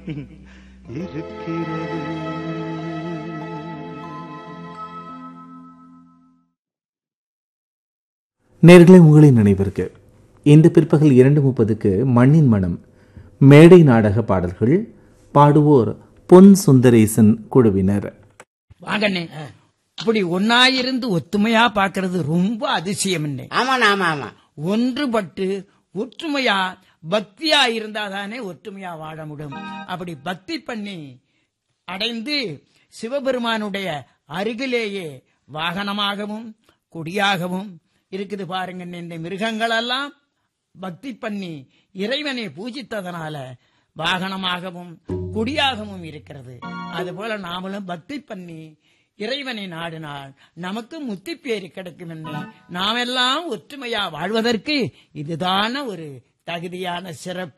இருக்கிறது நேர்களை உங்களின் நினைவிற்கு இன்று பிற்பகல் இரண்டு முப்பதுக்கு மண்ணின் மனம் மேடை நாடக பாடல்கள் பாடுவோர் பொன் சுந்தரேசன் குழுவினர் வாங்கண்ணே இப்படி ஒன்னாயிருந்து ஒத்துமையா பாக்குறது ரொம்ப அதிசயம் என்ன ஆமாண்ணா ஆமா ஆமா ஒன்றுபட்டு ஒற்றுமையா பக்தியா இருந்தாதானே ஒற்றுமையா வாழ முடியும் அப்படி பக்தி பண்ணி அடைந்து சிவபெருமானுடைய அருகிலேயே வாகனமாகவும் கொடியாகவும் இருக்குது பாருங்க இந்த மிருகங்கள் எல்லாம் பக்தி பண்ணி இறைவனை பூஜித்ததனால வாகனமாகவும் குடியாகவும் இருக்கிறது அதுபோல நாமளும் பக்தி பண்ணி இறைவனை நாடினால் நமக்கு முத்தி பேரு கிடைக்கும் என்று நாமெல்லாம் ஒற்றுமையா வாழ்வதற்கு இதுதான ஒரு தகுதியான சிறப்பு